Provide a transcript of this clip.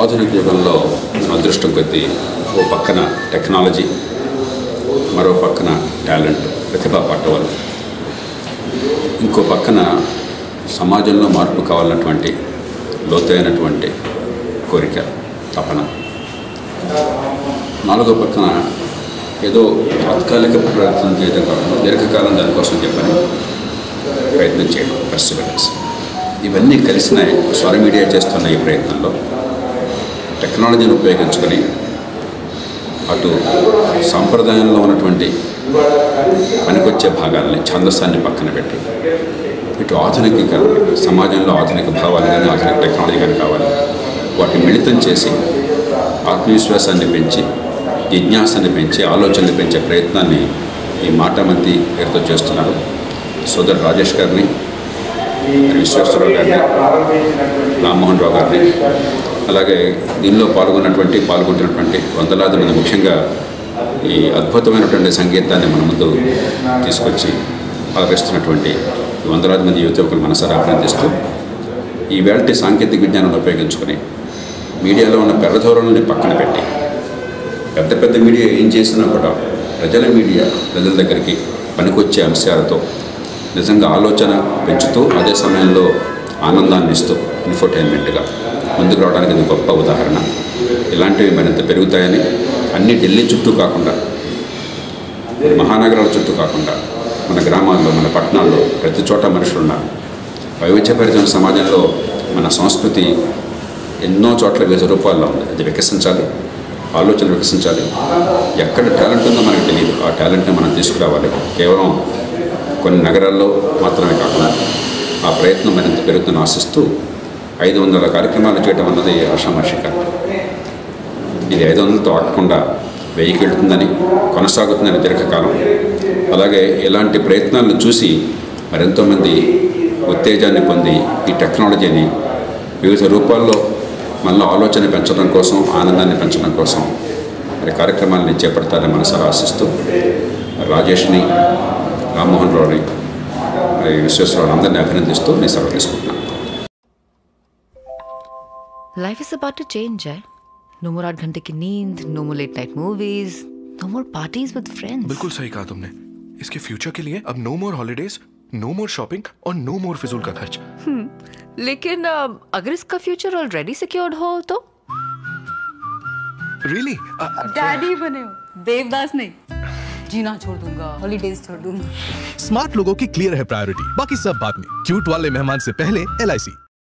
ఆధునిక యుగంలో మన అదృష్టం కొద్దీ ఓ పక్కన టెక్నాలజీ మరో పక్కన టాలెంట్ ప్రతిభా పట్టవాళ్ళు ఇంకో పక్కన సమాజంలో మార్పు కావాలన్నటువంటి లోతైనటువంటి కోరిక తపన నాలుగో పక్కన ఏదో తాత్కాలిక ప్రయత్నం చేయడం కాకుండా దీర్ఘకాలం దానికోసం చెప్పని ప్రయత్నం చేయడం పర్సివరెన్స్ ఇవన్నీ కలిసినాయి స్వర మీడియా చేస్తున్న ఈ ప్రయత్నంలో టెక్నాలజీని ఉపయోగించుకొని అటు సాంప్రదాయంలో ఉన్నటువంటి పనికొచ్చే భాగాల్ని ఛందస్సాన్ని పక్కన పెట్టి ఇటు ఆధునికీకరణ సమాజంలో ఆధునిక భావాలు కానీ ఆధునిక టెక్నాలజీ కానీ కావాలి వాటిని మిళితం చేసి ఆత్మవిశ్వాసాన్ని పెంచి జిజ్ఞాసాన్ని పెంచి ఆలోచనలు పెంచే ప్రయత్నాన్ని ఈ మాట మంది పేరుతో చేస్తున్నారు సోదరు రాజేష్ గారిని మరి విశ్వేశ్వరరావు గారిని రామ్మోహన్ రావు గారిని అలాగే దీనిలో పాల్గొన్నటువంటి పాల్గొంటున్నటువంటి వందలాది మంది ముఖ్యంగా ఈ అద్భుతమైనటువంటి సంగీతాన్ని మన ముందు తీసుకొచ్చి ఆదరిస్తున్నటువంటి ఈ వందలాది మంది యువతకులు మనసారా అభినందిస్తూ ఈ వేళటి సాంకేతిక విజ్ఞానాన్ని ఉపయోగించుకొని మీడియాలో ఉన్న పెరధోరణుల్ని పక్కన పెట్టి పెద్ద పెద్ద మీడియా ఏం చేసినా కూడా ప్రజల మీడియా ప్రజల దగ్గరికి పనికొచ్చే అంశాలతో నిజంగా ఆలోచన పెంచుతూ అదే సమయంలో ఆనందాన్ని ఇస్తూ ఇన్ఫర్టైన్మెంట్గా ముందుకు రావడానికి ఇది గొప్ప ఉదాహరణ ఇలాంటివి మరింత పెరుగుతాయని అన్ని ఢిల్లీ చుట్టూ కాకుండా మరి మహానగరాల చుట్టూ కాకుండా మన గ్రామాల్లో మన పట్టణాల్లో ప్రతి చోట మనుషులు ఉన్నారు వైవిధ్యభరితమైన సమాజంలో మన సంస్కృతి ఎన్నో చోట్ల వివిధ రూపాల్లో ఉంది అది వికసించాలి ఆలోచన వికసించాలి ఎక్కడ టాలెంట్ ఉందో మనకు తెలియదు ఆ టాలెంట్ని మనం తీసుకురావాలి కేవలం కొన్ని నగరాల్లో మాత్రమే కాకుండా ఆ ప్రయత్నం మరింత పెరుగుతుందని ఆశిస్తూ ఐదు వందల కార్యక్రమాలు చేయడం అన్నది ఆషామాషి కాదు ఇది ఐదు వందలతో ఆగకుండా వెయ్యికి వెళుతుందని కొనసాగుతుందని దీర్ఘకాలం అలాగే ఇలాంటి ప్రయత్నాలను చూసి మరెంతోమంది ఉత్తేజాన్ని పొంది ఈ టెక్నాలజీని వివిధ రూపాల్లో మనలో ఆలోచన పెంచడం కోసం ఆనందాన్ని పెంచడం కోసం మరి కార్యక్రమాలని చేపడతారని మనసారా ఆశిస్తూ రాజేష్ని రామ్మోహన్ రావుని మరి విశ్వేశ్వరరావు అందరినీ అభినందిస్తూ నేను సెలవు తీసుకుంటున్నాను Life is about to change, eh? No more आठ घंटे की नींद, no more late night movies, no more parties with friends. बिल्कुल सही कहा तुमने इसके फ्यूचर के लिए अब no more holidays no more shopping और नो मोर फिजूल का खर्च लेकिन अ, अगर इसका फ्यूचर ऑलरेडी सिक्योर्ड हो तो रियली डैडी बने हो देवदास नहीं जीना छोड़ दूंगा हॉलीडेज छोड़ दूंगा स्मार्ट लोगों की क्लियर है प्रायोरिटी बाकी सब बाद में क्यूट वाले मेहमान से पहले एल